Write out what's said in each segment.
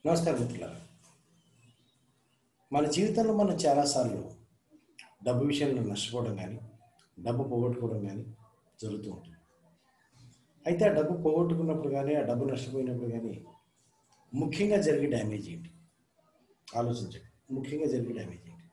నమస్కారం మిత్రులారా మన జీవితంలో మనం చాలాసార్లు డబ్బు విషయంలో నష్టపోవడం కానీ డబ్బు పోగొట్టుకోవడం కానీ జరుగుతూ ఉంటుంది అయితే ఆ డబ్బు పోగొట్టుకున్నప్పుడు కానీ ఆ డబ్బు నష్టపోయినప్పుడు కానీ ముఖ్యంగా జరిగే డ్యామేజ్ ఏంటి ఆలోచించండి ముఖ్యంగా జరిగే డ్యామేజ్ ఏంటి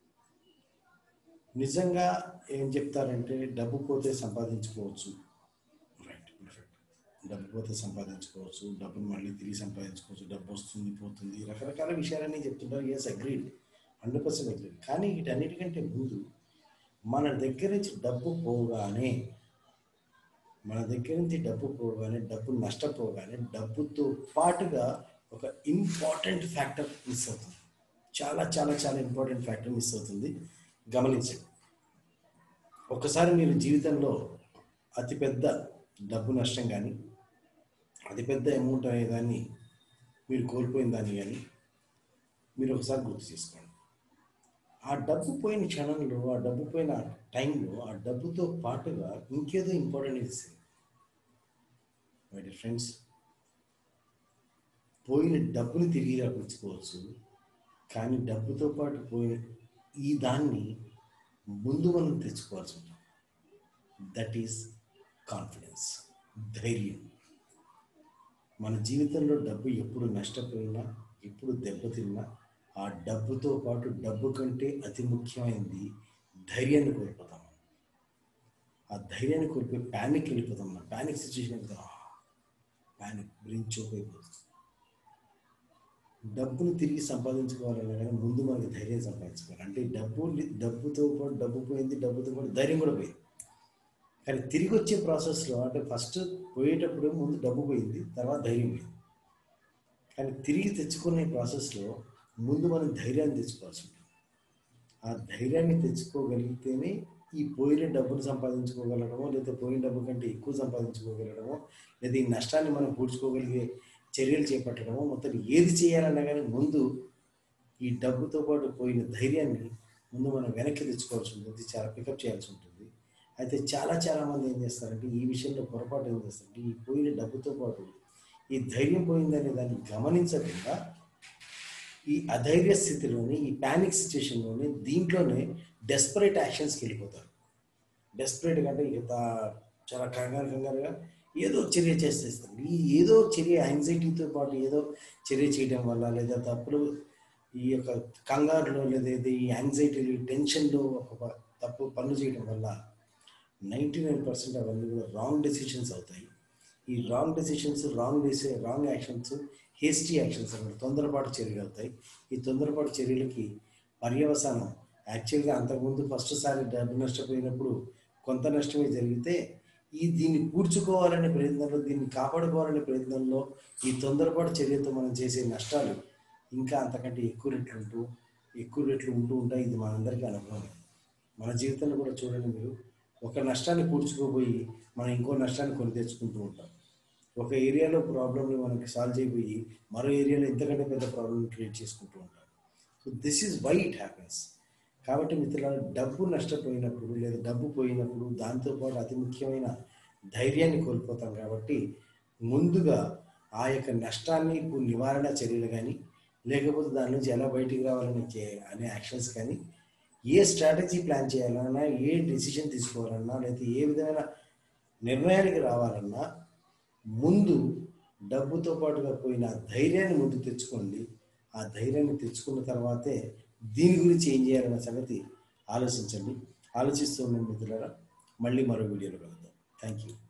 నిజంగా ఏం చెప్తారంటే డబ్బు పోతే సంపాదించుకోవచ్చు రైట్ పర్ఫెక్ట్ డబ్బు పోతే సంపాదించుకోవచ్చు డబ్బును మళ్ళీ తిరిగి సంపాదించుకోవచ్చు డబ్బు వస్తుంది పోతుంది రకరకాల విషయాలన్నీ చెప్తుంటారు yes agreed hundred percent agreed కానీ వీటన్నిటికంటే ముందు మన దగ్గర నుంచి డబ్బు పోగానే మన దగ్గర నుంచి డబ్బు పోగానే డబ్బు నష్టపోగానే డబ్బుతో పాటుగా ఒక ఇంపార్టెంట్ ఫ్యాక్టర్ మిస్ అవుతుంది చాలా చాలా చాలా ఇంపార్టెంట్ ఫ్యాక్టర్ మిస్ అవుతుంది గమనించండి ఒకసారి మీరు జీవితంలో అతిపెద్ద డబ్బు నష్టం కానీ అతిపెద్ద అమౌంట్ అనేదాన్ని మీరు కోల్పోయిన దాన్ని కానీ మీరు ఒకసారి గుర్తు చేసుకోండి ఆ డబ్బు పోయిన క్షణంలో ఆ డబ్బు పోయిన టైంలో ఆ డబ్బుతో పాటుగా ఇంకేదో ఇంపార్టెంట్ ఇస్తుంది మై డియర్ ఫ్రెండ్స్ పోయిన డబ్బుని తిరిగి రప్పించుకోవచ్చు కానీ డబ్బుతో పాటు పోయిన ఈ దాన్ని ముందు మనం తెచ్చుకోవాల్సి ఉంటుంది దట్ ఈస్ కాన్ఫిడెన్స్ ధైర్యం మన జీవితంలో డబ్బు ఎప్పుడు నష్టపోయినా ఎప్పుడు దెబ్బతిన్నా ఆ డబ్బుతో పాటు డబ్బు కంటే అతి ముఖ్యమైనది ధైర్యాన్ని కోల్పోతాం ఆ ధైర్యాన్ని కోల్పోయి ప్యానిక్ వెళ్ళిపోతాం మన ప్యానిక్ సిచ్యువేషన్ వెళ్తాం ప్యానిక్ బ్రెయిన్ చోక్ అయిపోతుంది డబ్బును తిరిగి సంపాదించుకోవాలన్నా కానీ ముందు మనకి ధైర్యం సంపాదించుకోవాలి అంటే డబ్బు డబ్బుతో పాటు డబ్బు పోయింది డబ్బుతో పాటు ధైర్యం కూడా పోయింది కానీ తిరిగి వచ్చే ప్రాసెస్లో అంటే ఫస్ట్ పోయేటప్పుడు ముందు డబ్బు పోయింది తర్వాత ధైర్యం పోయింది కానీ తిరిగి తెచ్చుకునే ప్రాసెస్లో ముందు మనం ధైర్యాన్ని తెచ్చుకోవాల్సి ఉంటుంది ఆ ధైర్యాన్ని తెచ్చుకోగలిగితేనే ఈ పోయిన డబ్బును సంపాదించుకోగలగడమో లేదా పోయిన డబ్బు కంటే ఎక్కువ సంపాదించుకోగలగడమో లేదా ఈ నష్టాన్ని మనం పూడ్చుకోగలిగే చర్యలు చేపట్టడమో మొత్తం ఏది చేయాలన్నా కానీ ముందు ఈ డబ్బుతో పాటు పోయిన ధైర్యాన్ని ముందు మనం వెనక్కి తెచ్చుకోవాల్సి ఉంటుంది చాలా పికప్ చేయాల్సి ఉంటుంది అయితే చాలా చాలా మంది ఏం చేస్తారంటే ఈ విషయంలో పొరపాటు ఏం చేస్తారంటే ఈ పోయిన డబ్బుతో పాటు ఈ ధైర్యం పోయిందనే దాన్ని గమనించకుండా ఈ అధైర్య స్థితిలోని ఈ ప్యానిక్ సిచ్యుయేషన్లోనే దీంట్లోనే డెస్పరేట్ యాక్షన్స్కి వెళ్ళిపోతారు డెస్పరేట్ అంటే ఇక తా- చాలా కంగారు కంగారుగా ఏదో చర్య చేసేస్తారు ఈ ఏదో చర్య యాంగ్జైటీతో పాటు ఏదో చర్య చేయడం వల్ల లేదా తప్పులు ఈ యొక్క కంగారులో లేదా ఇది ఈ యాంగ్జైటీలు ఈ టెన్షన్లో ఒక ప- తప్పు పనులు చేయడం వల్ల నైంటీ నైన్ పర్సెంట్ అవన్నీ కూడా రాంగ్ డెసిషన్స్ అవుతాయి ఈ రాంగ్ డెసిషన్స్ రాంగ్ డెసి రాంగ్ యాక్షన్స్ హేస్టీ యాక్షన్స్ అన్నమాట తొందరపాటు చర్యలు అవుతాయి ఈ తొందరపాటు చర్యలకి పర్యవసానం యాక్చువల్గా అంతకుముందు ఫస్ట్ సారి డబ్బు నష్టపోయినప్పుడు కొంత నష్టమే జరిగితే ఈ దీన్ని పూడ్చుకోవాలనే ప్రయత్నంలో దీన్ని కాపాడుకోవాలనే ప్రయత్నంలో ఈ తొందరపాటు చర్యతో మనం చేసే నష్టాలు ఇంకా అంతకంటే ఎక్కువ రెట్లు ఉంటూ ఎక్కువ రెట్లు ఉంటూ ఉంటాయి ఇది మనందరికీ అనుభవం మన జీవితంలో కూడా చూడండి మీరు ఒక నష్టాన్ని పూడ్చుకోబోయి మనం ఇంకో నష్టాన్ని కొని తెచ్చుకుంటూ ఉంటాం ఒక ఏరియాలో ప్రాబ్లమ్ని మనకి సాల్వ్ చేయబోయి మరో ఏరియాలో ఇంతకంటే పెద్ద ప్రాబ్లమ్ క్రియేట్ చేసుకుంటూ ఉంటాం so this is why it happens కాబట్టి మిత్రులారా డబ్బు నష్టపోయినప్పుడు లేదా డబ్బు పోయినప్పుడు దాంతోపాటు అతి ముఖ్యమైన ధైర్యాన్ని కోల్పోతాం కాబట్టి ముందుగా ఆ యొక్క నష్టాన్ని ఇప్పుడు నివారణ చర్యలు కానీ లేకపోతే దాని నుంచి ఎలా బయటికి రావాలని చే- అనే యాక్షన్స్ కానీ ఏ స్ట్రాటజీ ప్లాన్ చేయాలన్నా ఏ డెసిషన్ తీసుకోవాలన్నా లేదా ఏ విధమైన నిర్ణయానికి రావాలన్నా ముందు డబ్బుతో పాటుగా పోయిన ఆ ధైర్యాన్ని ముందు తెచ్చుకోండి ఆ ధైర్యాన్ని తెచ్చుకున్న తర్వాతే దీని గురించి ఏం చేయాలన్న సంగతి ఆలోచించండి ఆలోచిస్తూ ఉండండి మిత్రులారా మళ్ళీ మరో వీడియోలో కలుద్దాం థ్యాంక్ యూ